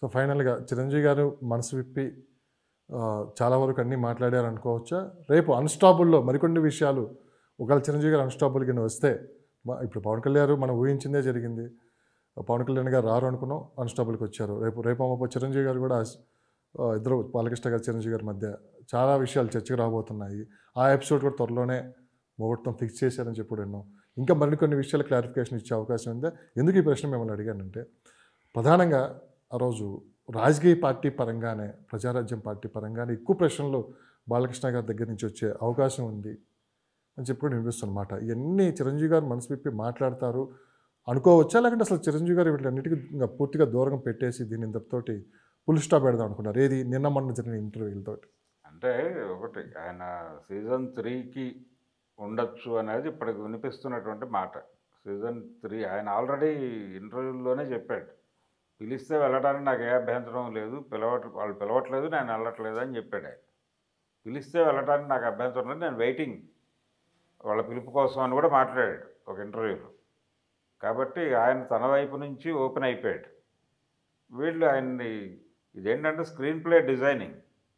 So ఫైనల్గా చిరంజీవి గారు మనసు విప్పి ఆ, చాలా వరకు అన్నీ మాట్లాడారు అనుకోవచ్చా రేపు అన్స్టాపుల్లో మరికొన్ని విషయాలు ఒకవేళ చిరంజీవి గారు అన్స్టాపుల్ కింద వస్తే మ- ఇప్పుడు పవన్ కళ్యాణ్ గారు మనం ఊహించిందే జరిగింది పవన్ కళ్యాణ్ గారు రారు అనుకున్నాం అన్స్టాపుల్కి వచ్చారు రేపు రేపు అమ్మపో చిరంజీవి గారు కూడా ఆ, ఇద్దరు బాలకృష్ణ గారు చిరంజీవి గారి మధ్య చాలా విషయాలు చర్చకు రాబోతున్నాయి ఆ ఎపిసోడ్ కూడా త్వరలోనే ముహూర్తం ఫిక్స్ చేశారని చెప్పి విన్నాం ఇంకా మరికొన్ని విషయాలు క్లారిఫికేషన్ ఇచ్చే అవకాశం ఉందా ఎందుకు ఈ ప్రశ్న మిమ్మల్ని అడిగానంటే ప్రధానంగా ఆ రోజు రాజకీయ పార్టీ పరంగానే ప్రజారాజ్యం పార్టీ పరంగానే ఎక్కువ ప్రశ్నలు బాలకృష్ణ గారి దగ్గర నుంచి వచ్చే అవకాశం ఉంది అని చెప్పి కూడా వినిపిస్తున్నమాట ఇవన్నీ చిరంజీవి గారు మనసు విప్పి మాట్లాడతారు అనుకోవచ్చా లేకుంటే అసలు చిరంజీవి గారు వీటిలన్నిటికీ ఇంకా పూర్తిగా దూరం పెట్టేసి దీని ఇంతటితోటి ఫుల్ స్టాప్ పెడదాం అనుకున్నారు ఏది నిన్న మొన్న జరిగిన ఇంటర్వ్యూలతోటి అంటే ఒకటి ఆయన సీజన్ త్రీకి ఉండొచ్చు అనేది ఇప్పటికి వినిపిస్తున్నటువంటి మాట సీజన్ త్రీ ఆయన ఆల్రెడీ ఇంటర్వ్యూలోనే చెప్పాడు పిలిస్తే వెళ్ళడానికి నాకు ఏ అభ్యంతరం లేదు పిలవట్ వాళ్ళు పిలవట్లేదు నేను వెళ్ళట్లేదు అని చెప్పాడు ఆయన పిలిస్తే వెళ్ళడానికి నాకు అభ్యంతరం లేదు నేను వెయిటింగ్ వాళ్ళ పిలుపు కోసం అని కూడా మాట్లాడాడు ఒక ఇంటర్వ్యూలో కాబట్టి ఆయన తన వైపు నుంచి ఓపెన్ అయిపోయాడు వీళ్ళు ఆయన్ని ఇదేంటంటే స్క్రీన్ ప్లే డిజైనింగ్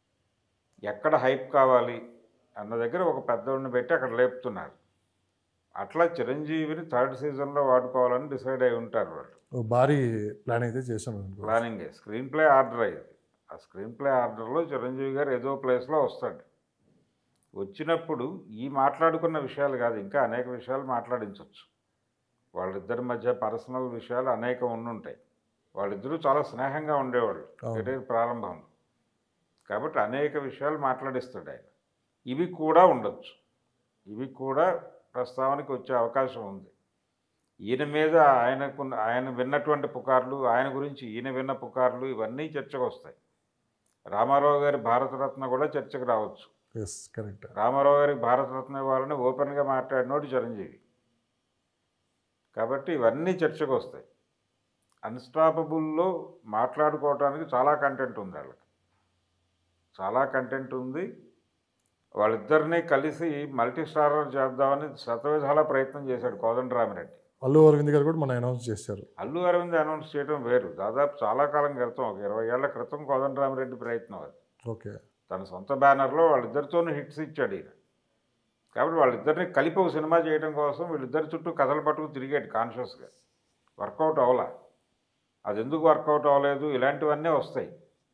ఎక్కడ హైప్ కావాలి అన్న దగ్గర ఒక పెద్దోడిని పెట్టి అక్కడ లేపుతున్నారు అట్లా చిరంజీవిని థర్డ్ సీజన్లో వాడుకోవాలని డిసైడ్ అయి ఉంటారు వాళ్ళు ఓ భారీ ప్లాన్ అయితే చేశాను అనుకో ప్లానింగ్ స్క్రీన్ ప్లే ఆర్డర్ అయ్యింది ఆ స్క్రీన్ ప్లే ఆర్డర్లో చిరంజీవి గారు ఏదో ప్లేస్లో వస్తాడు వచ్చినప్పుడు ఈ మాట్లాడుకున్న విషయాలు కాదు ఇంకా అనేక విషయాలు మాట్లాడించవచ్చు వాళ్ళిద్దరి మధ్య పర్సనల్ విషయాలు అనేకం ఉండుంటాయి వాళ్ళిద్దరూ చాలా స్నేహంగా ఉండేవాళ్ళు అవును. కెరీర్ ప్రారంభంలో కాబట్టి అనేక విషయాలు మాట్లాడిస్తాడు ఆయన ఇవి కూడా ఉండొచ్చు ఇవి కూడా ప్రస్తావనకి వచ్చే అవకాశం ఉంది ఈయన మీద ఆయనకు ఆయన విన్నటువంటి పుకార్లు ఆయన గురించి ఈయన విన్న పుకార్లు ఇవన్నీ చర్చకు వస్తాయి రామారావు గారి భారతరత్న కూడా చర్చకు రావచ్చు ఎస్ కరెక్ట్ రామారావు గారికి భారతరత్న ఇవ్వాలని ఓపెన్గా మాట్లాడినోడు చిరంజీవి కాబట్టి ఇవన్నీ చర్చకు వస్తాయి అన్స్టాపబుల్లో మాట్లాడుకోవడానికి చాలా కంటెంట్ ఉంది వాళ్ళకి చాలా కంటెంట్ ఉంది వాళ్ళిద్దరినీ కలిసి మల్టీ స్టారర్ చేద్దామని శతవిధాల ప్రయత్నం చేశాడు కోదండరామిరెడ్డి అల్లు అరవింద్ గారు కూడా మన అనౌన్స్ చేశారు అల్లు అరవింద్ అనౌన్స్ చేయడం వేరు దాదాపు చాలా కాలం క్రితం ఒక ఇరవై ఏళ్ల క్రితం కోదండరామిరెడ్డి ప్రయత్నం అది ఓకే తన సొంత బ్యానర్లో వాళ్ళిద్దరితోనూ హిట్స్ ఇచ్చాడు ఈయన కాబట్టి వాళ్ళిద్దరిని కలిపి ఒక సినిమా చేయడం కోసం వీళ్ళిద్దరి చుట్టూ కథలు పట్టుకు తిరిగాడు కాన్షియస్గా వర్కౌట్ అవ్వలా అది ఎందుకు వర్కౌట్ అవ్వలేదు ఇలాంటివన్నీ వస్తాయి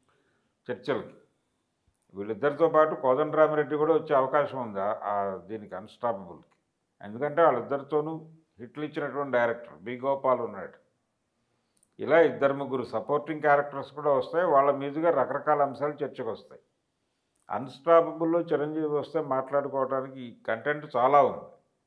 చర్చలకి వీళ్ళిద్దరితో పాటు కోదండరామిరెడ్డి కూడా వచ్చే అవకాశం ఉంది ఆ- ఆ దీనికి అన్స్టాపబుల్కి ఎందుకంటే వాళ్ళిద్దరితోనూ హిట్లు ఇచ్చినటువంటి డైరెక్టర్ బి గోపాల్ ఉన్నాడు ఇలా ఇద్దరు ముగ్గురు సపోర్టింగ్ క్యారెక్టర్స్ కూడా వస్తాయి వాళ్ళ మీదుగా రకరకాల అంశాలు చర్చకు వస్తాయి అన్స్టాపబుల్లో చిరంజీవి వస్తే మాట్లాడుకోవడానికి ఈ కంటెంట్ చాలా ఉంది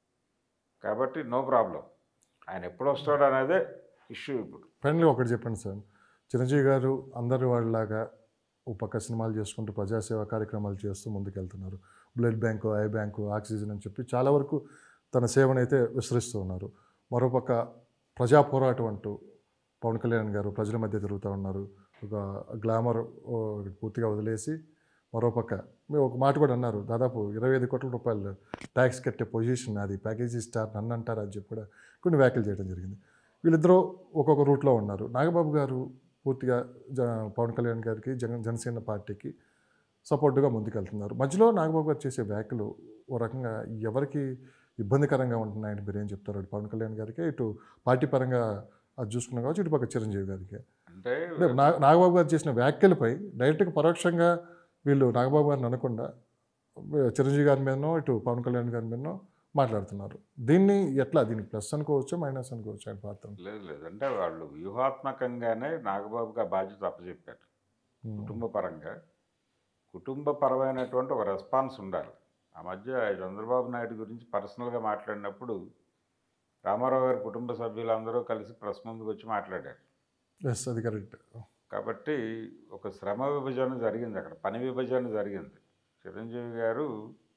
కాబట్టి నో ప్రాబ్లం ఆయన ఎప్పుడు వస్తాడు అనేదే ఇష్యూ ఇప్పుడు ఫైనల్గా ఒకటి చెప్పండి సార్ చిరంజీవి గారు అందరి వాళ్ళలాగా ఓ పక్క సినిమాలు చేసుకుంటూ ప్రజాసేవ కార్యక్రమాలు చేస్తూ ముందుకెళ్తున్నారు blood bank eye bank oxygen అని చెప్పి చాలా వరకు తన సేవను అయితే విస్తరిస్తూ ఉన్నారు మరోపక్క ప్రజా పోరాటం అంటూ పవన్ కళ్యాణ్ గారు ప్రజల మధ్య తిరుగుతూ ఉన్నారు ఒక గ్లామర్ ఓ, పూర్తిగా వదిలేసి మరోపక్క మీరు ఒక మాట కూడా అన్నారు దాదాపు ఇరవై ఐదు కోట్ల రూపాయలు ట్యాక్స్ కట్టే పొజిషన్ అది ప్యాకేజీ స్టార్ నన్ను అంటారు అని చెప్పి కూడా కొన్ని వ్యాఖ్యలు చేయడం జరిగింది వీళ్ళిద్దరూ ఒక్కొక్క రూట్లో ఉన్నారు నాగబాబు గారు పూర్తిగా జ పవన్ కళ్యాణ్ గారికి జగన్ జనసేన పార్టీకి సపోర్టుగా ముందుకెళ్తున్నారు మధ్యలో నాగబాబు గారు చేసే వ్యాఖ్యలు ఓ రకంగా ఎవరికి ఇబ్బందికరంగా ఉంటున్నాయని మీరు ఏం చెప్తారు అటు పవన్ కళ్యాణ్ గారికి ఇటు పార్టీ పరంగా అది చూసుకున్నాం కావచ్చు ఇటు పక్క చిరంజీవి గారికి అంటే అంటే నా నాగబాబు గారు చేసిన వ్యాఖ్యలపై డైరెక్ట్గా పరోక్షంగా వీళ్ళు నాగబాబు గారిని అనకుండా చిరంజీవి గారి మీదనో ఇటు పవన్ కళ్యాణ్ గారి మీదనో మాట్లాడుతున్నారు దీన్ని ఎట్లా దీనికి ప్లస్ అనుకోవచ్చు మైనస్ అనుకోవచ్చు ఆయన పాత్ర లేదు లేదు అంటే వాళ్ళు వ్యూహాత్మకంగానే నాగబాబుకి ఆ బాధ్యత అప్పచెప్పారు కుటుంబ పరంగా కుటుంబపరమైనటువంటి ఒక రెస్పాన్స్ ఉండాలి ఆ మధ్య చంద్రబాబు నాయుడు గురించి పర్సనల్గా మాట్లాడినప్పుడు రామారావు గారి కుటుంబ సభ్యులందరూ కలిసి ప్రెస్ ముందుకు వచ్చి మాట్లాడారు ఎస్ అది కరెక్ట్ కాబట్టి ఒక శ్రమ విభజన జరిగింది అక్కడ పని విభజన జరిగింది చిరంజీవి గారు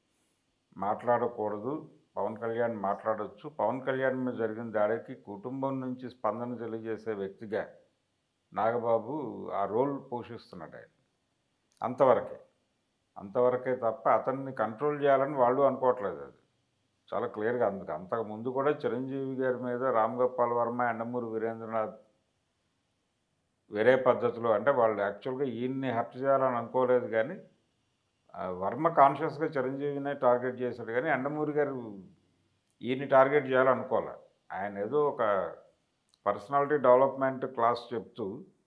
మాట్లాడకూడదు పవన్ కళ్యాణ్ మాట్లాడొచ్చు పవన్ కళ్యాణ్ మీద జరిగిన దాడికి కుటుంబం నుంచి స్పందన తెలియజేసే వ్యక్తిగా నాగబాబు ఆ రోల్ పోషిస్తున్నాడు ఆయన అంతవరకే అంతవరకే తప్ప అతన్ని కంట్రోల్ చేయాలని వాళ్ళు అనుకోవట్లేదు అది చాలా క్లియర్గా అందుకు అంతకు ముందు కూడా చిరంజీవి గారి మీద రామ్ గోపాల్ వర్మ ఎండమూరి వీరేంద్రనాథ్ వేరే పద్ధతిలో అంటే వాళ్ళు యాక్చువల్గా ఈయన్ని హర్ట్ చేయాలని అనుకోలేదు కానీ ఆ, వర్మ కాన్షియస్గా చిరంజీవినే టార్గెట్ చేశాడు కానీ ఎండమూరి గారు ఈయన్ని టార్గెట్ చేయాలనుకోలే ఆయన ఏదో ఒక పర్సనాలిటీ డెవలప్మెంట్ క్లాస్ చెప్తూ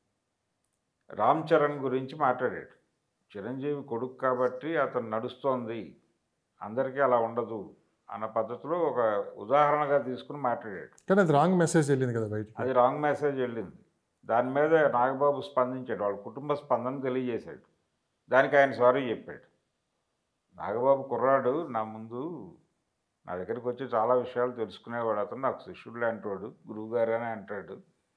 రామ్ చరణ్ గురించి మాట్లాడాడు చిరంజీవి కొడుకు కాబట్టి అతను నడుస్తోంది అందరికీ అలా ఉండదు అన్న పద్ధతిలో ఒక ఉదాహరణగా తీసుకుని మాట్లాడాడు కానీ అది రాంగ్ మెసేజ్ వెళ్ళింది కదా బయటికి అది రాంగ్ మెసేజ్ వెళ్ళింది దాని మీద నాగబాబు స్పందించాడు వాళ్ళ కుటుంబ స్పందన తెలియజేశాడు దానికి ఆయన సారీ చెప్పాడు నాగబాబు కుర్రాడు నా ముందు నా దగ్గరికి వచ్చి చాలా విషయాలు తెలుసుకునేవాడు అతను నాకు శిష్యుడు లాంటి వాడు గురువుగారు అని అంటాడు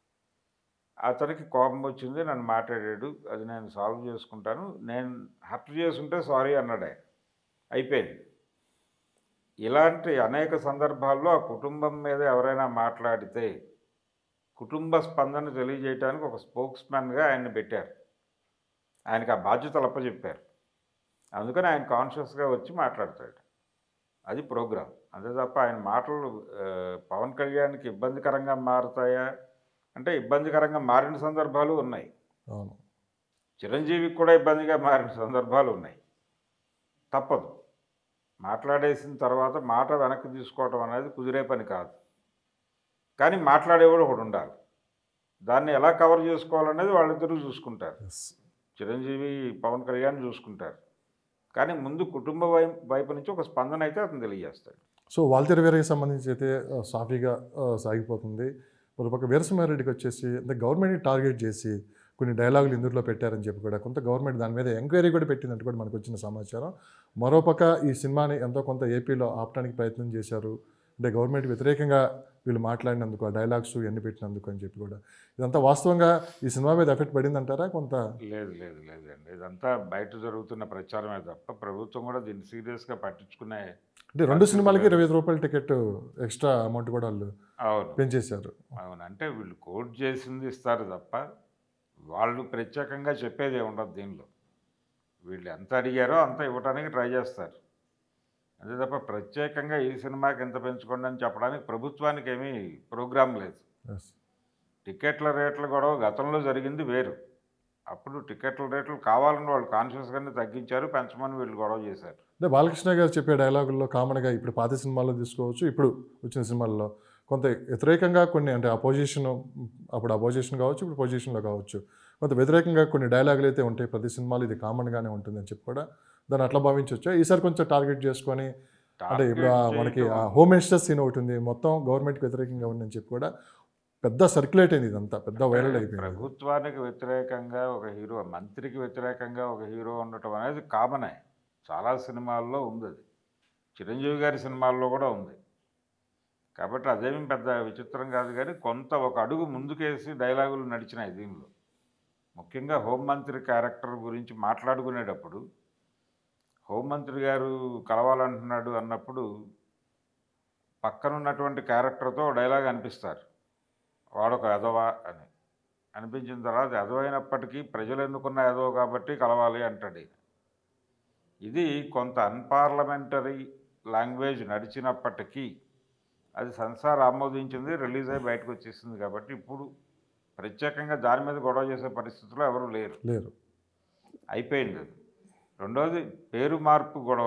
అతనికి కోపం వచ్చింది నన్ను మాట్లాడాడు అది నేను సాల్వ్ చేసుకుంటాను నేను హర్ట్ చేసుంటే సారీ అన్నాడు ఆయన అయిపోయింది ఇలాంటి అనేక సందర్భాల్లో ఆ కుటుంబం మీద ఎవరైనా మాట్లాడితే కుటుంబ స్పందన తెలియజేయడానికి ఒక స్పోక్స్ మ్యాన్గా ఆయన్ని పెట్టారు ఆయనకి ఆ బాధ్యతలు అప్పచెప్పారు అందుకని ఆయన కాన్షియస్గా వచ్చి మాట్లాడతాడు అది ప్రోగ్రామ్ అంతే తప్ప ఆయన మాటలు ఆ, పవన్ కళ్యాణ్కి ఇబ్బందికరంగా మారుతాయా అంటే ఇబ్బందికరంగా మారిన సందర్భాలు ఉన్నాయి అవును చిరంజీవికి కూడా ఇబ్బందిగా మారిన సందర్భాలు ఉన్నాయి తప్పదు మాట్లాడేసిన తర్వాత మాట వెనక్కి తీసుకోవటం అనేది కుదిరే పని కాదు కానీ మాట్లాడేవాడు ఒకడు ఉండాలి దాన్ని ఎలా కవర్ చేసుకోవాలనేది వాళ్ళిద్దరూ చూసుకుంటారు ఎస్ చిరంజీవి పవన్ కళ్యాణ్ చూసుకుంటారు కానీ ముందు కుటుంబ వై- వైపు నుంచి ఒక స్పందన అయితే అతను తెలియజేస్తాడు సో వాల్తేరు వీరయ్యకి సంబంధించి అయితే ఆ, సాఫీగా ఆ, సాగిపోతుంది ఒక పక్క వీరసింహారెడ్డికి వచ్చేసి అంటే గవర్నమెంట్ని టార్గెట్ చేసి కొన్ని డైలాగులు ఇందులో పెట్టారని చెప్పి కూడా కొంత గవర్నమెంట్ దాని మీద ఎంక్వైరీ కూడా పెట్టిందంటే కూడా మనకు వచ్చిన సమాచారం మరోపక్క ఈ సినిమాని ఎంతో కొంత ఏపీలో ఆపడానికి ప్రయత్నం చేశారు అంటే గవర్నమెంట్ వ్యతిరేకంగా వీళ్ళు మాట్లాడినందుకు ఆ డైలాగ్స్ ఇవన్నీ పెట్టినందుకు అని చెప్పి కూడా ఇదంతా వాస్తవంగా ఈ సినిమా మీద ఎఫెక్ట్ పడిందంటారా కొంత లేదు లేదు లేదండి ఇదంతా బయట జరుగుతున్న ప్రచారమే తప్ప ప్రభుత్వం కూడా దీన్ని సీరియస్గా పట్టించుకునే అంటే రెండు సినిమాలకి ఇరవై ఐదు రూపాయల టికెట్ ఎక్స్ట్రా అమౌంట్ కూడా వాళ్ళు అవును పెంచేశారు అవును అంటే వీళ్ళు కోట్ చేసింది ఇస్తారు తప్ప వాళ్ళు ప్రత్యేకంగా చెప్పేది ఉండదు దీనిలో వీళ్ళు ఎంత అడిగారో అంత ఇవ్వడానికి ట్రై చేస్తారు అంతే తప్ప ప్రత్యేకంగా ఈ సినిమాకి ఎంత పెంచుకోండి అని చెప్పడానికి ప్రభుత్వానికి ఏమీ ప్రోగ్రాం లేదు ఎస్ టికెట్ల రేట్ల గొడవ గతంలో జరిగింది వేరు అప్పుడు టికెట్ల రేట్లు కావాలని వాళ్ళు కాన్షియస్గానే తగ్గించారు పెంచమని వీళ్ళు గొడవ చేశారు అంటే బాలకృష్ణ గారు చెప్పే డైలాగుల్లో కామన్గా ఇప్పుడు పాత సినిమాల్లో తీసుకోవచ్చు ఇప్పుడు వచ్చిన సినిమాల్లో కొంత వ్యతిరేకంగా కొన్ని అంటే అపోజిషన్ అప్పుడు అపోజిషన్ కావచ్చు ఇప్పుడు పొజిషన్లో కావచ్చు కొంత వ్యతిరేకంగా కొన్ని డైలాగులు అయితే ఉంటాయి ప్రతి సినిమాలో ఇది కామన్గానే ఉంటుంది అని చెప్పి కూడా దాన్ని అట్లా భావించవచ్చు ఈసారి కొంచెం టార్గెట్ చేసుకొని అంటే ఇప్పుడు ఆ Target మనకి చేయటం- ఆ హోమ్ మినిస్టర్ సీన్ ఒకటి ఉంది మొత్తం గవర్నమెంట్కి వ్యతిరేకంగా ఉందని చెప్పి కూడా పెద్ద సర్క్యులేట్ అయింది ఇదంతా పెద్ద వైరల్ అయిపోయింది ప్రభుత్వానికి వ్యతిరేకంగా ఒక హీరో మంత్రికి వ్యతిరేకంగా ఒక హీరో ఉండటం అనేది కామనే చాలా సినిమాల్లో ఉంది అది చిరంజీవి గారి సినిమాల్లో కూడా ఉంది కాబట్టి అదేమీ పెద్ద విచిత్రం కాదు కానీ కొంత ఒక అడుగు ముందుకేసి డైలాగులు నడిచినాయి దీనిలో ముఖ్యంగా హోంమంత్రి క్యారెక్టర్ గురించి మాట్లాడుకునేటప్పుడు హోంమంత్రి గారు కలవాలంటున్నాడు అన్నప్పుడు పక్కనున్నటువంటి క్యారెక్టర్తో డైలాగ్ అనిపిస్తారు వాడొక ఎదవా అని అనిపించిన తర్వాత ఎదవైనప్పటికీ ప్రజలు ఎన్నుకున్న ఎదవ కాబట్టి కలవాలి అంటాడు ఈయన. ఇది కొంత అన్పార్లమెంటరీ లాంగ్వేజ్ నడిచినప్పటికీ అది సెన్సార్ ఆమోదించింది రిలీజ్ అయ్యి బయటకు వచ్చేసింది కాబట్టి ఇప్పుడు ప్రత్యేకంగా దాని మీద గొడవ చేసే పరిస్థితిలో ఎవరు లేరు లేరు అయిపోయింది అది రెండోది పేరు మార్పు గొడవ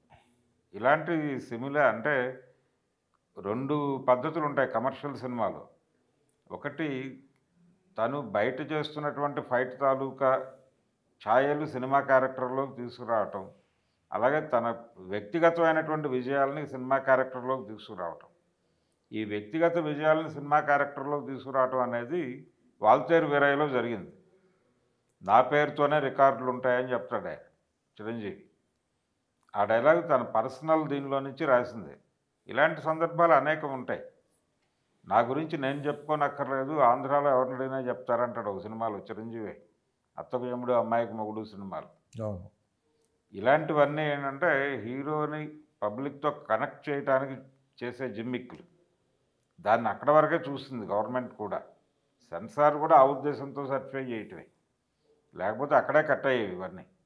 ఇలాంటి సిమిలర్ అంటే రెండు పద్ధతులు ఉంటాయి కమర్షియల్ సినిమాలో ఒకటి తను బయట చేస్తున్నటువంటి ఫైట్ తాలూకా ఛాయలు సినిమా క్యారెక్టర్లోకి తీసుకురావటం అలాగే తన వ్యక్తిగతమైనటువంటి విజయాలని సినిమా క్యారెక్టర్లోకి తీసుకురావటం ఈ వ్యక్తిగత విజయాలను సినిమా క్యారెక్టర్లోకి తీసుకురావటం అనేది వాల్తేరు వీరయ్యలో జరిగింది నా పేరుతోనే రికార్డులు ఉంటాయని చెప్తాడు ఆయన చిరంజీవి ఆ డైలాగ్ తన పర్సనల్ దీనిలో నుంచి రాసింది ఇలాంటి సందర్భాలు అనేకం ఉంటాయి నా గురించి నేను చెప్పుకోనక్కర్లేదు ఆంధ్రాలో ఎవరినైనా చెప్తారంటాడు ఒక సినిమాలో చిరంజీవి అత్తకు యముడు అమ్మాయికి మొగుడు సినిమాలు అవును ఇలాంటివన్నీ ఏంటంటే హీరోని పబ్లిక్తో కనెక్ట్ చేయడానికి చేసే జిమ్మిక్లు దాన్ని అక్కడ వరకే చూస్తుంది గవర్నమెంట్ కూడా సెన్సార్ కూడా ఆ ఉద్దేశంతో సర్టిఫై చేయటమే లేకపోతే అక్కడే కట్ అయ్యేవి ఇవన్నీ